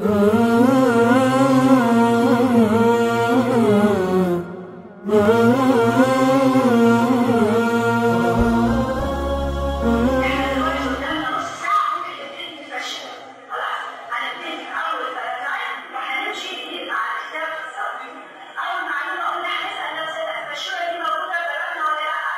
احنا دلوقتي قدامنا نص ساعة ممكن نبتدي نفشل خلاص هنبتدي في أول بارادايم وهنمشي مع الكتاب الصافي أول معلومة قلنا هنسأل نفسنا الفشولة دي موجودة في بلدنا ولا لأ؟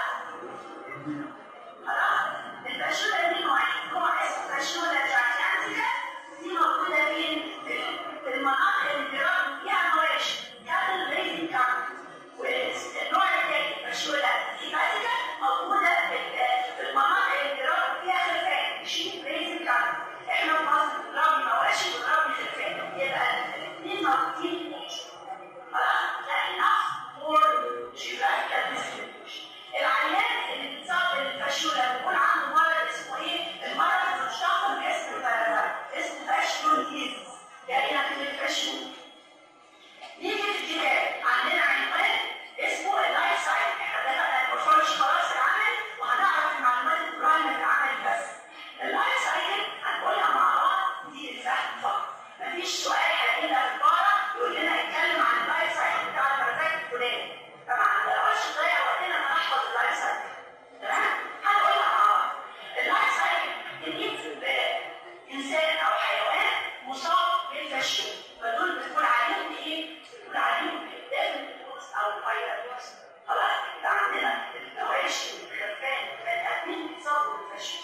خلاص الفشولة دي نوعين نوع اسمه فشولة جايجانتيكا دي موجودة فين؟ في- في المناطق اللي بيربوا فيها مواشي كاتل ريزنج كارت والنوع الثاني فشولة هيباتيكا موجودة في في المناطق اللي بيربوا فيها خرفان شيب ريزنج كارت احنا في مصر بنربي مواشي وبنربي خرفان يبقى الاثنين موجودين في مصر خلاص ده enough for geographical distribution العيان اللي بيتصاب بالفشولة بيكون عنده مرض اسمه ايه؟ المرض مشتق من اسم البلد اسمه فاشيوليز يعني كلمة فاشيول نيجي في الكتاب عندنا عنوان اسمه اللايف سايكل احنا بدأنا نبرفرش خلاص العمل وهنعرف المعلومات البرايمري في العمل بس اللايف سايكل هنقولها مع بعض دي الفهم فقط مفيش سؤال هيجينا في البارة يقول لنا اتكلم عن اللايف سايكل بتاع البرزاك الفلاني طبعا ما نقدرش نضيع وقتنا ان نحفظ اللايف سايكل تمام هنقولها مع بعض اللايف سايكل جديد انسان او حيوان مصاب بالفشل فدول بتقول عليهم ايه؟ بتقول عليهم دافن الفوس او فيروس خلاص يبقى عندنا المواشي والخرفان والبني ادمين بيتصابوا بالفشل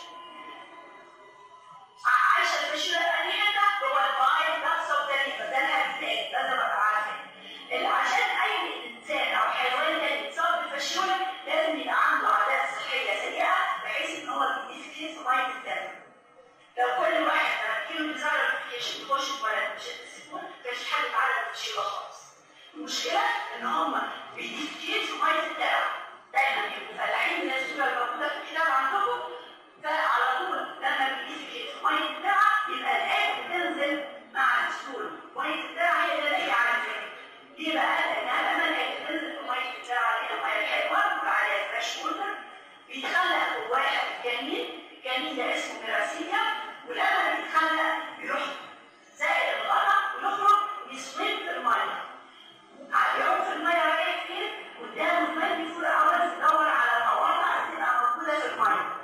عايشه الفشل في اي حته هو البايل نفس التاريخ ده الهبدات لازم ابقى عارفه عشان اي انسان او حيوان كان يتصاب بالفشوله لازم يبقى عنده عادات صحيه سيئه بحيث ان هو يفكر في ميه الدم لو كل واحد تركيله نظام الابلكيشن يخش في بلد مش التليفون كانش حد اتعلم الشيء خالص المشكله ان هم بيديفكيت في ميه الدواء دايما بيبقوا فلاحين الناس دول الموجوده في الكتاب عندكم فعلى طول لما بيديفكيت في ميه الدواء يبقى الايه بتنزل مع السكول ميه الدواء هي اللي لاقيه على الفكره ليه بقى؟ لانها لما الايه بتنزل في ميه الدواء اللي هي ميه الحيوان بيقول عليها فريش ووتر بيتخلق جواها الجنين الجنين ده اسمه ميراسيليا ولما بيتخلق بيروح زائد الغطا ويخرج يسويم في الميه يعوم في الميه رايح فين؟ قدامه الميه بيفور اورز يدور على مواقع تبقى موجوده في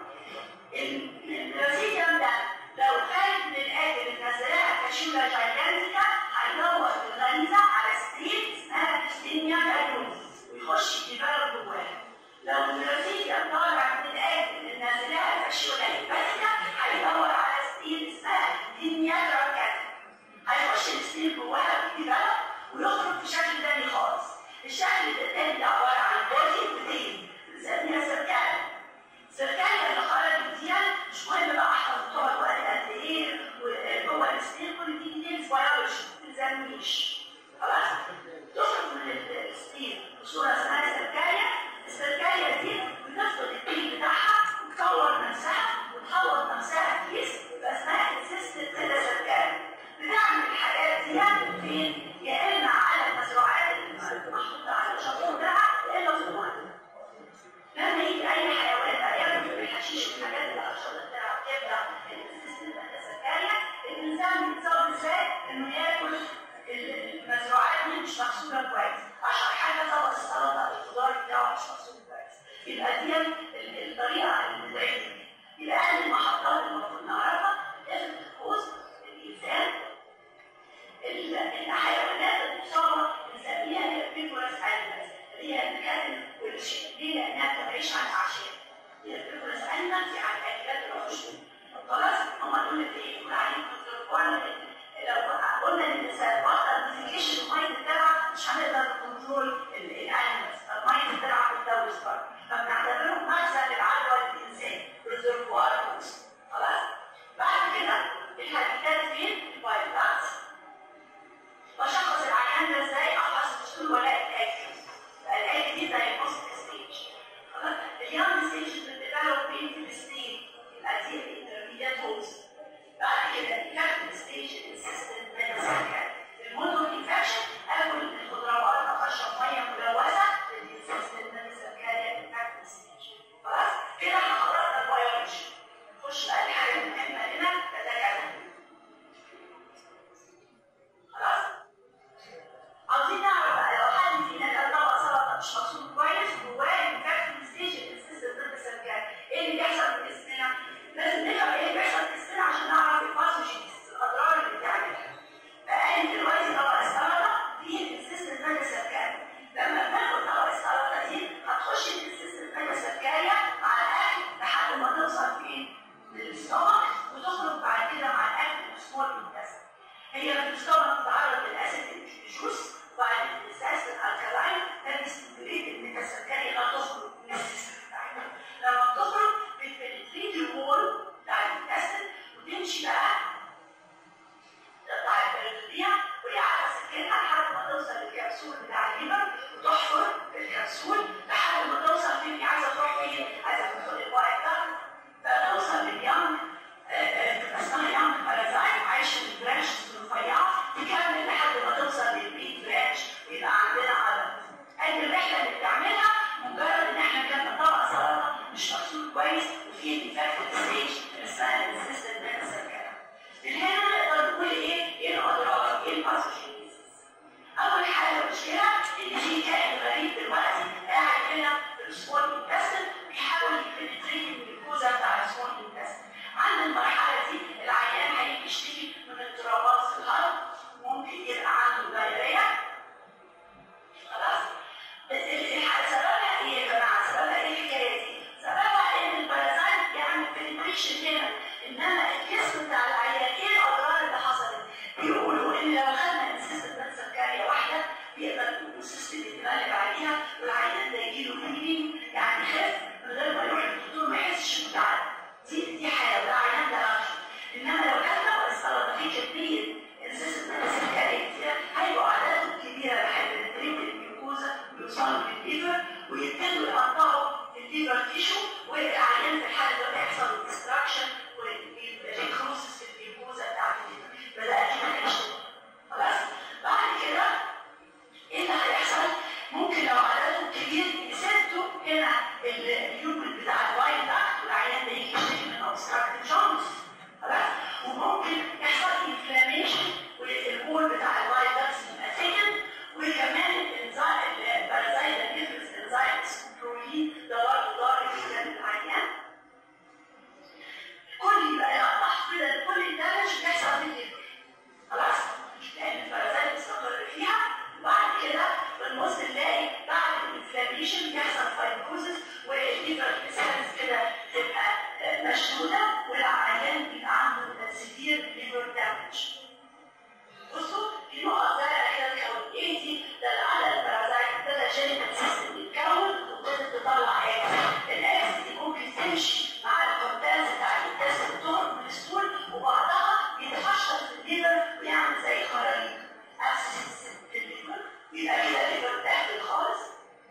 الميه الميراسيليا ده لو خارج من الاكل اللي نزلها كشوله جايجانتيكا هيدور في الغريزه على ستريت اسمها ستينيا كاليوم ويخش يبرد جواها لو النتيجة طالع من الآكل اللي نازلها فشولة هيباتيكا هيدور على ستيل اسمها دينياترا كات هيخش الستيل جواها ويتبلد ويخرج في شكل تاني خالص الشكل ده التاني ده عبارة عن بودي ودين بنسميها سركالة السركالة اللي خرجت دي مش مهم بقى حفظتوها الوقت قد ايه وجوه الستيل كل دي ديتيلز بيولوجي ما تلزمنيش خلاص تخرج من الستيل بصورة اسمها سركالة السركاية دي بتفقد البيل بتاعها وتطور نفسها وتحول نفسها كيس يبقى اسمها انسيستنت كده سركاية بتعمل الحاجات دي فين؟ يا اما على المزروعات المحطوطة على الشاطئ بتاعها يا اما في الميه. لما يجي اي حيوان بقى ياكل في الحشيش والحاجات اللي على الشاطئ بتاعه يبدا الانسيستنت كده سركاية الانسان بيتصاب ازاي؟ انه ياكل المزروعات دي مش مغسوله كويس اشهر حاجه طبق السلطه الخضار بتاعه مش مغسول كويس يبقى دي الطريقه اللي بتعمل يبقى اهم المحطات اللي المفروض نعرفها لازم تفوز الانسان الحيوانات المصابه بنسميها البيكولاس انيمالز اللي هي الكاتل والشيء ليه؟ لانها بتعيش على الاعشاب هي البيكولاس انيمالز يعني الاكلات العشب خلاص هم دول اللي بيقول عليهم لو قلنا للانسان بطل ديفيكيشن الميه بتاعها مش هنقدر نكنترول الانيمالز الميه بتاعها بتدوس برضه فبنعتبرهم مخزن للعدوى للانسان ريزرفوار خلاص بعد كده الهابيتات فين؟ الفايلات بشخص العيان ده ازاي افحص الفصول ولا الاكل الاكل دي دايجنوستيك ستيج خلاص اليوم ستيج بتديفلوب فين في الستيج يبقى دي الانترميديات هوست بعد كده الكابتن ستيج الانسيستنت ميديسن المودو انفكشن اكل الخضروات او اشرب ميه ملوثه الانسيستنت ميديسن كارير الكابتن ستيج خلاص كده احنا خلصنا البيولوجي نخش بقى الحاجه المهمه هنا كتكلم هي في الاستومك بتتعرض للاسيد جوس وبعد الاساس الالكالاين فبيستمريت ان السكري لا تخرج من السيستم بتاعتنا لما بتخرج بتبنتريت الوول بتاع الاسيد وتمشي بقى تقطع البريدية وهي على سكتها لحد ما توصل للكبسول بتاع الليفر وتحفر الكبسول لحد ما توصل فين عايزه تروح فين؟ عايزه تدخل الوايت دارك فتوصل لليوم اسمها يوم بارازايت عايشه في البرانشز الرفيعه تكمل لحد ما توصل للبيت برانش ويبقى عندنا عدد. ادي الرحله اللي بتعملها مجرد ان احنا كنا طبق سلطه مش مغسول كويس وفي ديفكت ستيج اسمها الريزيستنت ميديسن من هنا نقدر نقول ايه؟ ايه الاضرار؟ ايه الباثوجينيسيس؟ اول حاجه مشكله ان في كائن غريب دلوقتي قاعد هنا في السمول انتستن بيحاول يبنتريت الجلوكوزا بتاع السمول انتستن. عند المرحله دي العيان هيجي يشتكي من اضطرابات في الهضم ممكن يبقى عنده دايريه خلاص؟ سببها ايه يا جماعه؟ سببها ايه الحكايه دي؟ سببها ان البارازايت يعمل بنتريشن هنا انما الجسم بتاع العيان ايه الاضرار اللي حصلت؟ بيقولوا ان لو خدنا انسيستنت سكريه واحده بيقدر يكون السيستم يتغلب عليها والعيان ده يجي له هيلينج يعني يخف من غير ما يروح للدكتور ما يحسش بتعب دي دي حاجه وده عيان ده غلط انما لو كان طبق السلطه فيه كميه انسيستنت سكريه كتير هيبقوا اعدادهم كبيره لحد الجلوكوزا ويوصلوا للليفر ويبتدوا يقطعوا الليفر تيشو والعيان في الحاله ده بيحصل ديستراكشن والريكروسس في الجلوكوزا بتاعت الليفر بدات كده خلاص بعد كده ايه اللي هيحصل؟ ممكن لو عددهم كبير يسدوا هنا اليوبل بتاع الوايت داكت والعيان ده يجي يشتكي من اوبستراكتيف جونز خلاص وممكن يحصل انفلاميشن والبول بتاع الوايت داكت يبقى سكن وكمان الانزيم البارازايت اللي بيفرز انزيم اسمه بروتين ده برضه ضار جدا للعيان كل يبقى يقطع كده كل الدمج بيحصل في الليفر خلاص لان البارازايت مستقر فيها وبعد كده بنبص نلاقي بعد الانفلاميشن بيحصل فايبروزس والليفر سيلز كده تبقى مشدوده والعيان بيبقى عنده سيفير ليفر دامج بصوا في نقط زرقاء كده تكون ايه دي ده على البارازايت ابتدى جينيتال سيستم يتكون وابتدت تطلع اكس الاكس دي ممكن تمشي مع الكونتنس بتاع الانتستين تهرب من الستول وبعضها يتفشل في الليفر ويعمل زي خراريق اكسس في الليفر يبقى كده الليفر تحت خالص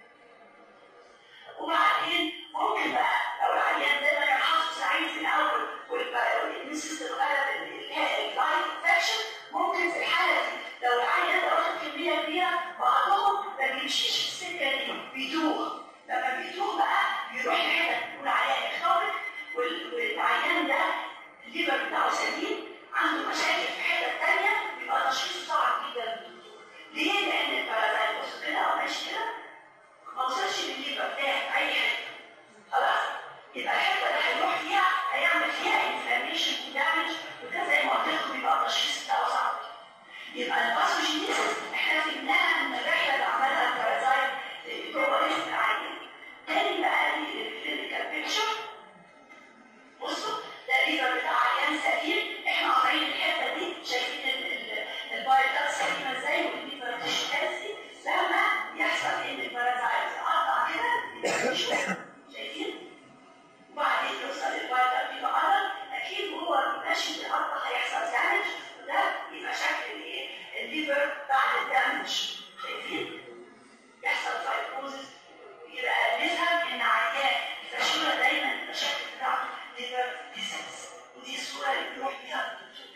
وبعدين ممكن بقى لو العيان ده ما كان حاطط سعيد في الاول والاميون سيستم غلب اللايف انفكشن ممكن في الحاله دي لو العيان ده واخد كميه كبيره بعضهم ما بيمشيش في السكه دي بيدوخ لما بيدوخ بقى بيروح لحته بنقول عليها اكتوبك والعيان ده الليفر بتاعه سليم عنده مشاكل في حته ثانيه بيبقى تشخيصه صعب جدا للدكتور ليه؟ لان البارازايت بص كده او ماشي كده ما وصلش للليفر بتاعي في اي حته خلاص يبقى الحته اللي هيروح فيها هيعمل فيها انفلاميشن ودامج وده زي ما قلت لكم بيبقى التشخيص بتاعه صعب يبقى الباثوجينيسيس احنا فهمناها من الرحله اللي عملها البارازايت جوه جسم العيان تاني بقى الكلينيكال بيكتشر بصوا ده الليفر بتاع عيان سليم احنا قاطعين الحته دي شايفين البايتات سليمه ازاي والليفر تيشو هيلثي لما يحصل ان البارازايت يقطع كده شايفين؟ وبعدين يوصل البايتات بيبقى عضل اكيد وهو ماشي بيقطع هيحصل دامج وده يبقى شكل الايه؟ الليفر بعد الدامج شايفين؟ يحصل فايبروزس يبقى نفهم ان عيان الفاشوله دايما المشاكل بتاعته ليفر ديزيز ودي الصوره اللي بيروح بيها الدكتور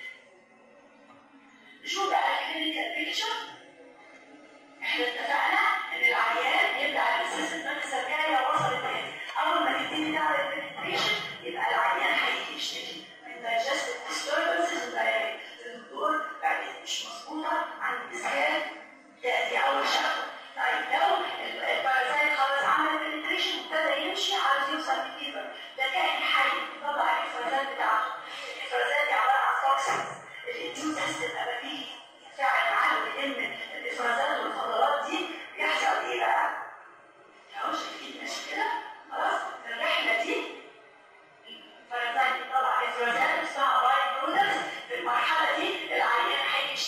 نشوف بقى الكلينيكال بيكتشر احنا اتفقنا ان العيان يبدا السيستم ده السرجاريه وصلت ايه اول ما تبتدي تعمل البنتريشن يبقى العيان هيجي يشتكي من digestive disturbances ودايريا الدكتور بعدين مش مظبوطه عند اسهال ده دي اول شغله طيب لو البارازايت خلاص عمل بنتريشن وابتدى يمشي عاوز يوصل للليفر ده كائن حي طبعا الافرازات بتاعته الافرازات دي عباره عن توكسينز الاميون سيستم لما بيجي يتفاعل معاه ويلم الافرازات والفضلات دي بيحصل ايه بقى؟ اهو شايفين ماشي كده خلاص الرحله دي البارازايت بيطلع افرازات اسمها باي برودكتس في المرحله دي العيان هيجي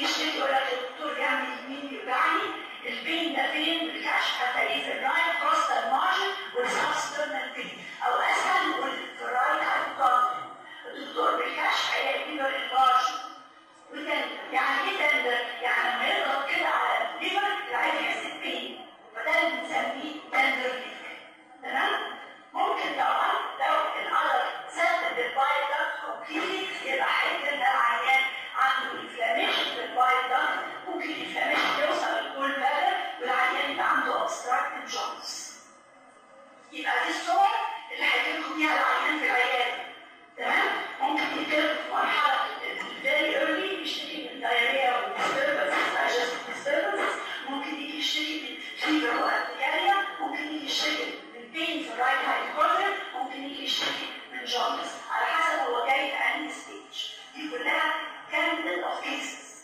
يشتكي يقول لك الدكتور يعمل يمين يوجعني البين ده فين الكشف هتلاقيه في الرايت كروستال مارجن والسبسترنال بين او اسهل نقول في الرايت هايبوكارد الدكتور بالكشف هيلاقي ليفر انفارجن وكان يعني ايه تندر؟ يعني لما يضغط كده على الليفر العين يحس بين فده اللي بنسميه تندر ليفر تمام؟ ممكن طبعا لو القدر سد البايل داكت كومبليتلي يبقى هيجي ده العيان عنده انفلاميشن في البايل داكت ممكن الانفلاميشن يوصل للكول بلد والعيان يبقى عنده اوبستراكتيف جونز يبقى دي الصور اللي هيجيلكم بيها العيان في العياده تمام ممكن يتكلم في مرحله فيري ايرلي يشتكي من دايريا وديستربنس ديستربنس ممكن يجي يشتكي من فيفر وارتياريا ممكن يجي يشتكي من بين في الرايت هايبوكوندريا ممكن يجي يشتكي من جوندس على حسب هو جاي في انهي ستيج دي كلها كانديد اوف كيسز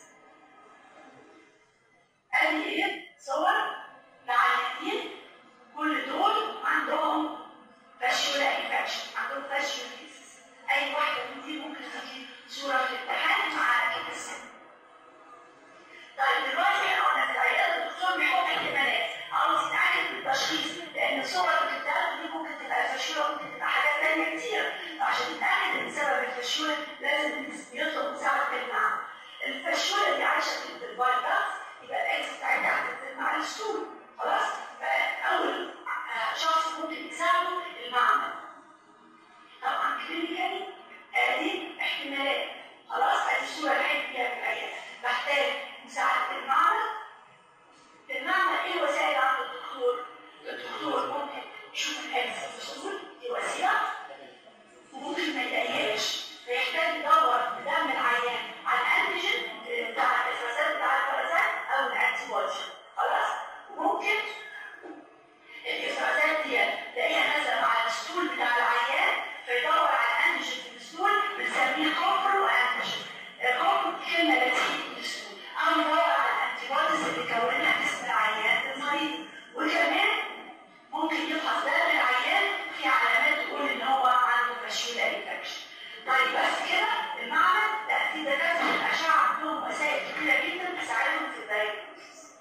ادي ايه صور لعيانين كل دول عندهم فاشيولا انفكشن عندهم فاشيولا كيسز اي واحده من دي ممكن تيجي صوره في الامتحان مع كده السن طيب دلوقتي احنا قلنا في العياده الدكتور بيحط احتمالات عاوز يتعالج بالتشخيص لان الصور اللي بتتاخد دي ممكن تبقى فاشوله ممكن تبقى حاجات ثانيه كتير عشان نتاكد ان سبب الفاشوله لازم يطلب مساعده المعمل الفاشوله دي عايشه في الفايروس يبقى الاكس بتاعتها هتنزل مع الستول خلاص فاول شخص ممكن يساعده المعمل طبعا كلينيكالي ادي احتمالات خلاص ادي الصوره اللي هيجي فيها في العياده محتاج مساعده المعمل المعمل ايه الوسائل عند الدكتور؟ الدكتور ممكن يشوف الاكس في الصدور دي وسيله وممكن ما يلاقيهاش فيحتاج يدور بدم العيان على الانتيجين بتاع الافرازات بتاع الفرازات او الانتي بودي خلاص ممكن الافرازات دي تلاقيها نازله مع الستول بتاع العيان فيدور على الانتيجين في الستول بنسميه كوبرو انتيجين الكوبرو دي كلمه لاتينيه في الستول او يدور على الانتي بوديز اللي كونها جسم العيان المريض وكمان ممكن يفحص دم العيان في علامات تقول ان هو عنده فاشيولا انفكشن طيب بس كده المعمل لا في دكاتره الاشعه عندهم وسائل كتيره جدا تساعدهم في الدايجنوستس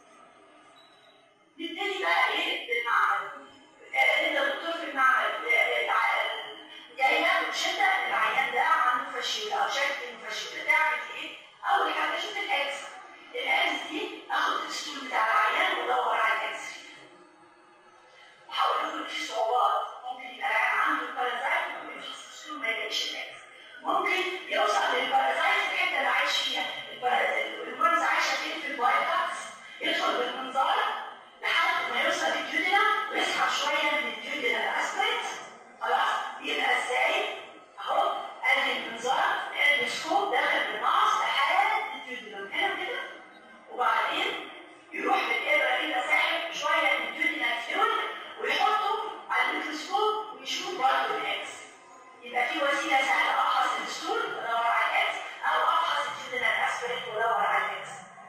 نبتدي بقى ايه بالمعمل انت دكتور في المعمل جاي ياخد شده العيان ده عنده فاشيولا او شك انه فاشيولا تعمل ايه؟ اول حاجه شوف الاكس الاكس دي اخد الستول بتاع العيان وادور على الاكس وهقول لكم في صعوبات ممكن يبقى العيان عنده البارازايت ممكن يفحص الستول ما يلاقيش الاكس ممكن يوصل للبارازايت في الحته اللي عايش فيها البارازايت عايشه فين في البايوكاتس يدخل بالمنظار لحد ما يوصل للجدنا ويسحب شويه من الجدنا الاسبريت خلاص يبقى ازاي؟ اهو ادي المنظار ادي السكوب داخل بالمقص لحد الجدنا هنا كده وبعدين يروح بالابره كده ساحب شويه من الجدنا فلويد ويحطه على الميكروسكوب ويشوف برضه الاكس يبقى في وسيله سهله افحص الستول وادور على الاكس او افحص الجدنا الاسبريت وادور على الاكس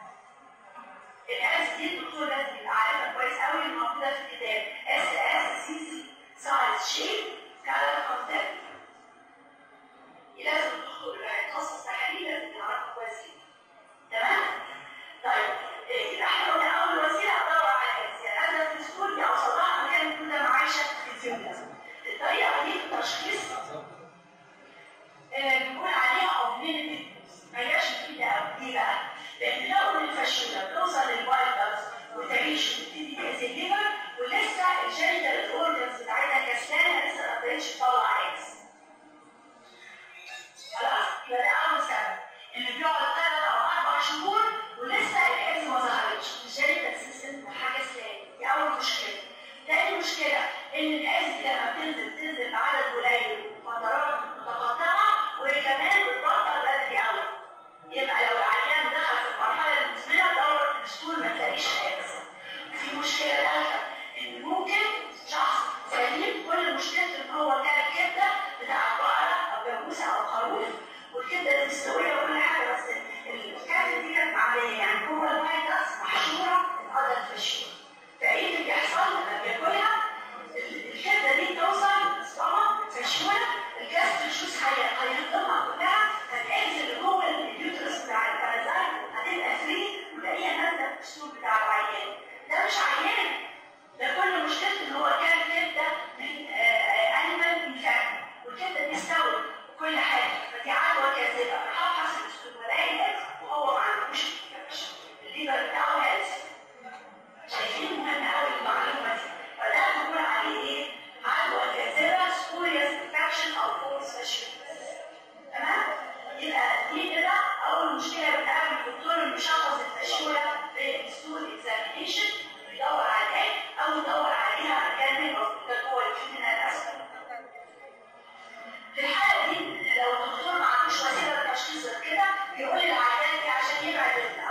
الاس دي الدكتور لازم يبقى عارفها كويس قوي موجوده في الكتاب اس اس سي سي سايز شيب كالر كونتاكت لازم الدكتور اللي هيتخصص تحاليل لازم يعرفها كويس جدا تمام؟ طيب يبقى احنا قلنا اول وسيله ادور على الاكس يعني انا في السكول دي اوصل لها مكان يكون ده عايشه في الفيوم الطريقه دي في التشخيص بنقول عليها اوبليميتد ما هياش مفيده قوي ليه بقى؟ لان لو الفاشوله بتوصل للفايتالز وتعيش وتبتدي تاذي الليفر ولسه الجينيتال اورجنز بتاعتها كسلانه لسه ما قدرتش تطلع اكس. خلاص؟ يبقى ده اول سبب ان بيقعد ثلاث او اربع شهور ولسه الاكس ما ظهرتش الجينيتال سيستم حاجه سلام دي اول مشكله. تاني مشكله ان الاكس دي لما بتنزل بتنزل بعدد قليل فترات متقطعه وكمان بتبطل بدري قوي. يبقى لو العيان دخل في المرحله المزمنه دور في السكول ما تلاقيش اكس. في مشكله ثالثه ان ممكن شخص سليم كل مشكلته ان هو كان كبده بتاع بقره او جاموسه او خروف والكبده دي مستويه وكل حاجه بس الكبده دي كانت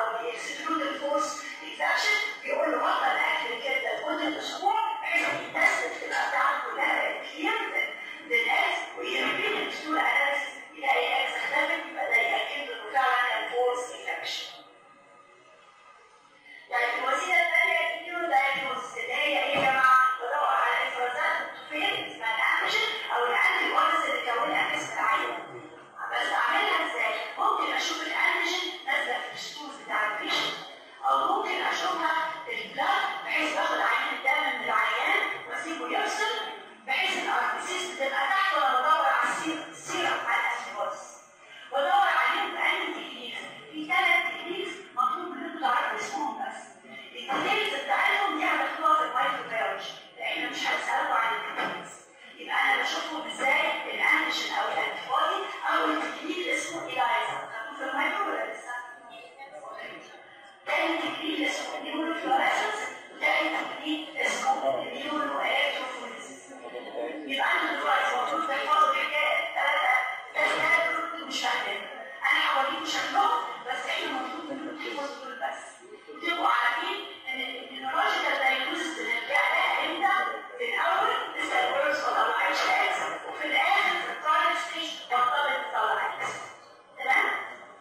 او بيكسكلود الفورس انفكشن بيقول له بطل اكل الكبده لمده اسبوع بحيث ان التست تبقى بتاعته كلها بقت كلير للاكس ويربين الدستور اناليسيس يلاقي اكس اختلفت يبقى ده ياكد له انه فعلا كان فورس انفكشن. يعني الوسيله الثانيه الكيو دايجنوز اللي هي ايه يا جماعه؟ بدور على افرازات الطفيل اسمها الانتيجين او الانتي بوديز اللي كونها جسم العين. بس اعملها ازاي؟ ممكن اشوف الانتيجين نازله في الدستور بتاع البيشنت او ممكن اشوفها في البلاد بحيث باخد عين الدم من العيان واسيبه يفصل بحيث ان الارتيسيس تبقى تحت وانا بدور على السيرم السيرم على الانتيبوديز بدور عليهم بأنهي تكنيكس في ثلاث تكنيكس مطلوب منكم تعرفوا اسمهم بس التكنيكس بتاعتهم دي هتاخدوها في المايكروبيولوجي احنا مش هنسالكم عن التكنيكس يبقى انا بشوفهم ازاي الانتيجين او الانتيبودي او التكنيك اسمه ايلايزا خدوه في المايكروبيولوجي لسه تاني تكنيك اسمه immunofluorescence وتاني تكنيك اسمه immunoelectrophoresis يبقى انتوا دلوقتي المفروض تحفظوا الحكايه ثلاثه ثلاثه دول مش فاهمين انا هوريكم شكلهم بس احنا المفروض منكم تحفظوا دول بس تبقوا عارفين ان النيورولوجيكال دايجنوستس بنرجع لها امتى في الاول لسه الورز ما طلعتش اكس وفي الاخر في البرايم ستيج بطلت تطلع اكس تمام؟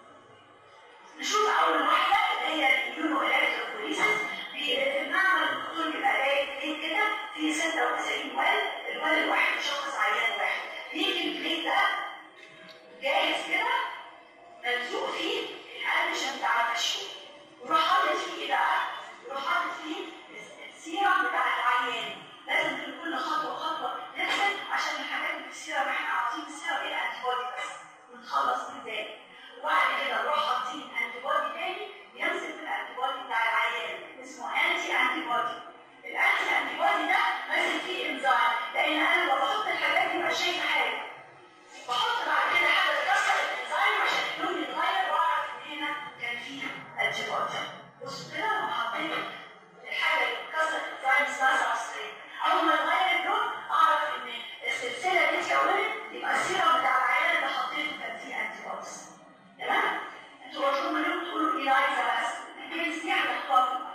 نشوف اول واحده اللي هي اليونو الكتروفوريسيس في المعمل الدكتور بيبقى جايب بليت كده فيه 96 ول الول الواحد يشخص عيان واحد يجي البليت ده جاهز كده ملزوق فيه الانتيجين بتاع التشويه وراح حاطط فيه ايه بقى؟ وراح حاطط فيه السيرم بتاع العيان لازم في كل خطوه خطوه نحسب عشان الحاجات اللي في السيرم احنا عاطين السيرم ايه الانتي بودي بس ونخلص من ذلك وبعد كده نروح حاطين انتي بودي تاني يمسك الانتي بودي بتاع العيان اسمه انتي انتي بودي الانتي انتي بودي ده ماسك فيه انزيم لان انا لما بحط الحاجات دي مش شايفه حاجه بحط بعد كده حاجه تكسر الانزيم عشان اللون يتغير واعرف ان هنا كان فيه انتي بودي بصوا كده لما حطيت الحاجه اللي بتكسر الانزيم اسمها سبستريت اول ما يتغير اللون اعرف ان السلسله دي اتكونت يبقى السيرم بتاع العيان اللي حطيته كان فيه انتي بوديز تمام؟ انتوا مطلوب منكم تقولوا ايلايزا بس الكيس دي هتحطها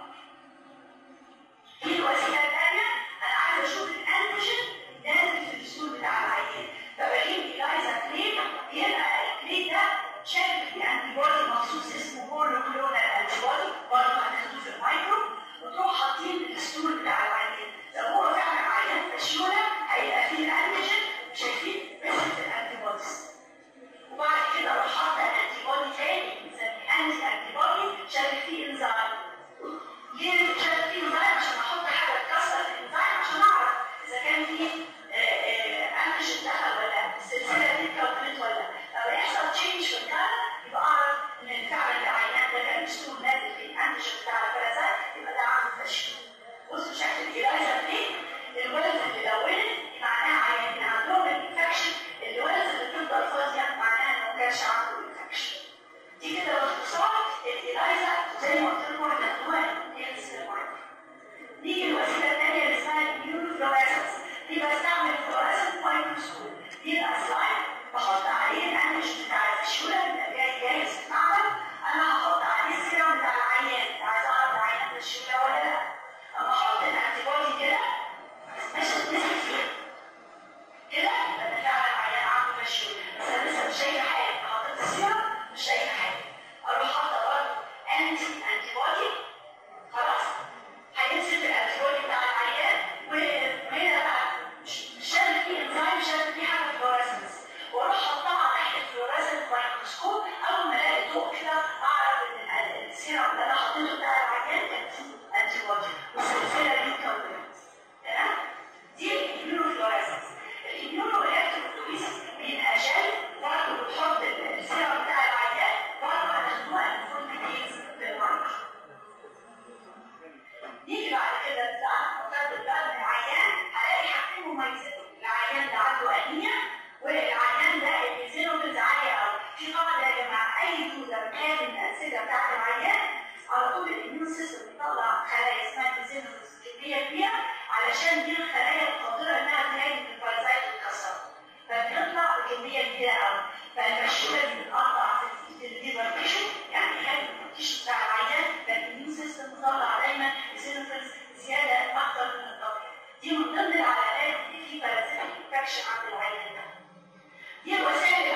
في الوسيله الثانيه انا عايز اشوف الانتيجين نازل في الدستور بتاع العيان فبجيب ايلايزا كليت يبقى الكليت ده شكل في انتي بودي مخصوص اسمه مونوكلونال انتي بودي برضه هناخده في المايكرو وتروح حاطين الدستور بتاع العيان لو هو فعلا عيان فشوله هيبقى فيه الانتيجين شايفين ريسبت الانتي بوديز وبعد كده اروح حاطه انتي بودي تاني بنسميه انتي انتي بودي شارك فيه انزيم ليه شارك فيه انزيم عشان احط حاجه تكسر الانزيم عشان اعرف اذا كان فيه انتيجين دخل ولا لا السلسله دي اتكونت ولا لا لو يحصل تشينج في الكلام يبقى اعرف ان فعلا العيان ده كان دستور نازل فيه الانتيجين بتاع الفرازات يبقى ده عنده تشكيل بصوا شكل الايلايزا دي الولد اللي لونت معناها عيانين عندهم الانفكشن الولد اللي بتفضل فاضيه معناها انه ما كانش عنده انفكشن دي كده باختصار الايلايزا زي ما قلت لكم هتاخدوها هي السيرمايكرو نيجي الوسيله الثانيه اللي اسمها اليونوفلوريسنس دي بستعمل فلوريسنت مايكروسكوب يبقى سلايد بحط عليه الانتيجين بتاع الفشوله بيبقى جاي جاهز في المعمل انا هحط عليه السيرم بتاع العيان عايز اعرف عيان الفشوله ولا لا اما احط الانتي بودي كده مش هتمسك فيه كده يبقى ده فعلا عيان عنده فشوله بس انا لسه مش شايفه حاجه حطيت السيرم مش شايفه حاجه اروح حاطه برضه انتي انتي بودي خلاص هيمسك الانتي بودي بتاع العيان وهنا بقى مش مش شايف فيه انزيم شايف فيه حاجه فلوريسنس واروح احطها تحت الفلوريسنت مايكروسكوب اول ما الاقي ضوء كده اعرف ان السيرم اللي انا حطيته بتاع العيان كان فيه انتي بودي والسلسله دي اتكونت تمام دي الاميونوفلوريسنس الاميونو الكتروفوريسيس بيبقى جل برضه بتحط السيرم بتاع العيان برضه هتاخدوها المفروض ديتيلز في المايكرو نيجي بعد كده بقى نفترض الدم العيان هلاقي حاجتين مميزين العيان ده عنده انيميا والعيان ده الزينوفيلز عاليه قوي في قاعده يا جماعه اي دوده بتهاجم الانسجه بتاعت العيان على طول الاميون سيستم بيطلع خلايا اسمها الزينوفيلز دي من ضمن العلامات اللي في بارازيتيك انفكشن عند العيان ده دي الوسائل